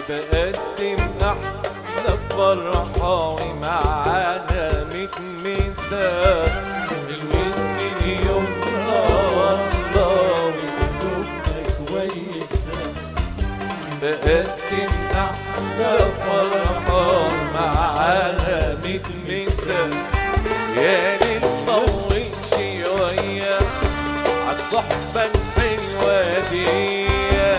بقدم احلى فرحة ومعانا ميت مثال حلوين من يومنا والله وقلوبنا كويسة بقدم احلى فرحة معانا ميت مثال يا ليل طول شوية عالصحبة الحلوة دي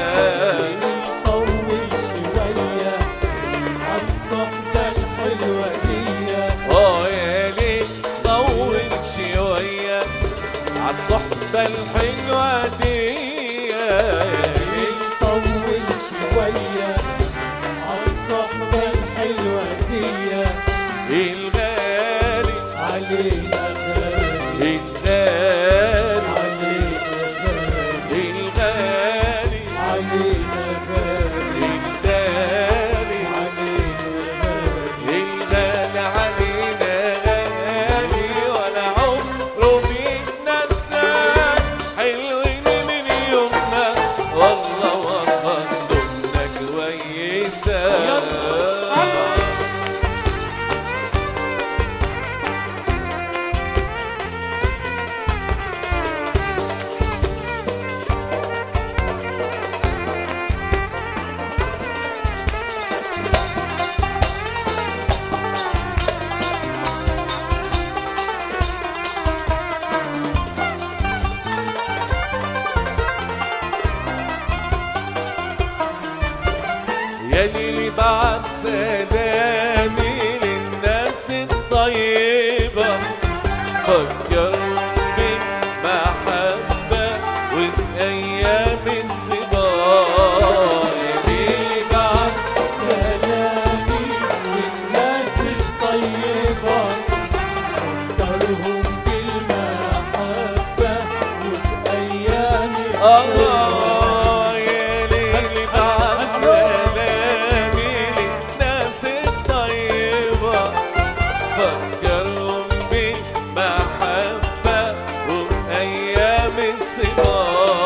طول شوية عالصحبة الحلوة دي اه يا ليل طول شوية عالصحبة الحلوة دي طول شوية عالصحبة الحلوة دي الغالي علينا غالي الغالي علينا غالي الغالي علينا غالي الغالي علينا غالي الغالي علينا غالي ولا عمره بيتنسى حلوين من يومنا والله والله دنيا كويسة يا ليلي بعد سلامي للناس الطيبة فكر بالمحبة وبأيام الصبا يا ليلي بعد سلامي للناس الطيبة اختارهم بالمحبة وبأيام الله يا ليلي بعد سلامي للناس الطيبة فكرهم بالمحبة وبأيام الصبا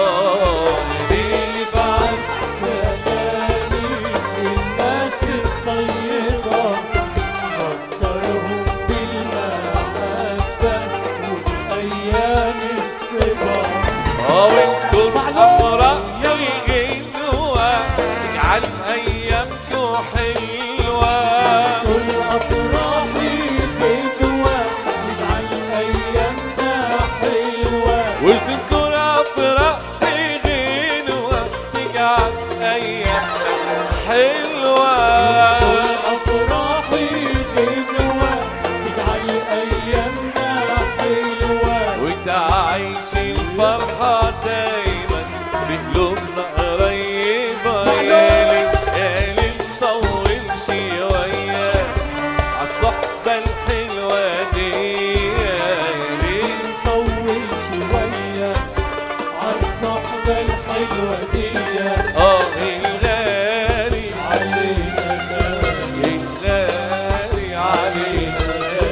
اللي بعد سلامي للناس الطيبة فكرهم بالمحبة وبأيام الصبا اه واذكر أفراح يغنوا اجعل أيامكم حلوة كل أفراحي بدوى نجعل أيامنا حلوة واذكر أفراح يغنوا اجعل أيامنا حلوة كل أفراحي بدوى نجعل أيامنا حلوة وتعيش الفرحة دايما بقلوبنا قريبة يا ليل يا ليل طول شوية عالصحبة الحلوة دي يا ليل طول شوية عالصحبة الحلوة دي اه الغالي علينا غالي الغالي علينا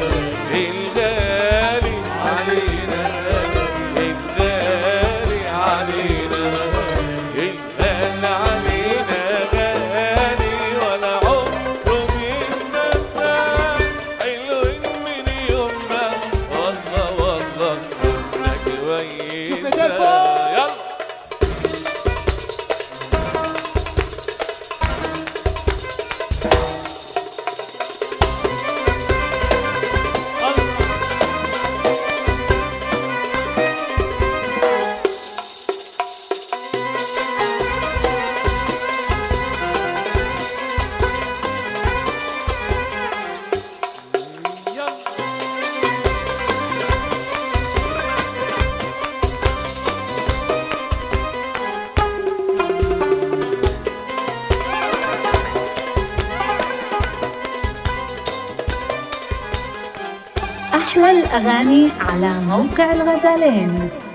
الغالي علينا الغالي علينا الغالي علينا غالي ولا عمره بيتنسى حلوين من يومنا والله والله كنا كويسة شوف ايديك فوق. يلا أحلى الأغاني على موقع الغزالين